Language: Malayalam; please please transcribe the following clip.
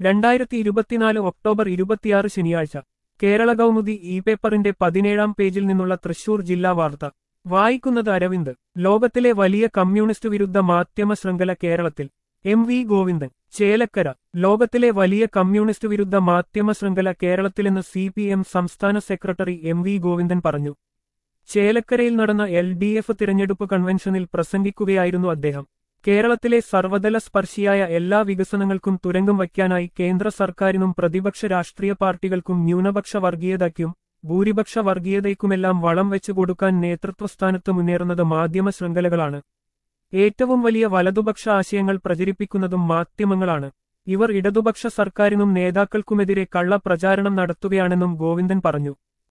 രണ്ടായിരത്തി ഇരുപത്തിനാല് ഒക്ടോബർ ഇരുപത്തിയാറ് ശനിയാഴ്ച കേരള കൗമുദി ഇ പേപ്പറിന്റെ പതിനേഴാം പേജിൽ നിന്നുള്ള തൃശൂർ ജില്ലാ വാർത്ത വായിക്കുന്നത് അരവിന്ദ് ലോകത്തിലെ വലിയ കമ്മ്യൂണിസ്റ്റ് വിരുദ്ധ മാധ്യമ ശൃംഖല കേരളത്തിൽ എം വി ഗോവിന്ദൻ ചേലക്കര ലോകത്തിലെ വലിയ കമ്മ്യൂണിസ്റ്റ് വിരുദ്ധ മാധ്യമ ശൃംഖല കേരളത്തിലെന്ന് സി പി എം സംസ്ഥാന സെക്രട്ടറി എം വി ഗോവിന്ദൻ പറഞ്ഞു ചേലക്കരയിൽ നടന്ന എൽ ഡി എഫ് തിരഞ്ഞെടുപ്പ് കൺവെൻഷനിൽ പ്രസംഗിക്കുകയായിരുന്നു അദ്ദേഹം കേരളത്തിലെ സർവ്വതല സ്പർശിയായ എല്ലാ വികസനങ്ങൾക്കും തുരങ്കം വയ്ക്കാനായി കേന്ദ്ര സർക്കാരിനും പ്രതിപക്ഷ രാഷ്ട്രീയ പാർട്ടികൾക്കും ന്യൂനപക്ഷ വർഗീയതയ്ക്കും ഭൂരിപക്ഷ വർഗീയതയ്ക്കുമെല്ലാം വളം വെച്ചു കൊടുക്കാൻ നേതൃത്വസ്ഥാനത്ത് മുന്നേറുന്നത് മാധ്യമ ശൃംഖലകളാണ് ഏറ്റവും വലിയ വലതുപക്ഷ ആശയങ്ങൾ പ്രചരിപ്പിക്കുന്നതും മാധ്യമങ്ങളാണ് ഇവർ ഇടതുപക്ഷ സർക്കാരിനും നേതാക്കൾക്കുമെതിരെ കള്ള പ്രചാരണം നടത്തുകയാണെന്നും ഗോവിന്ദൻ പറഞ്ഞു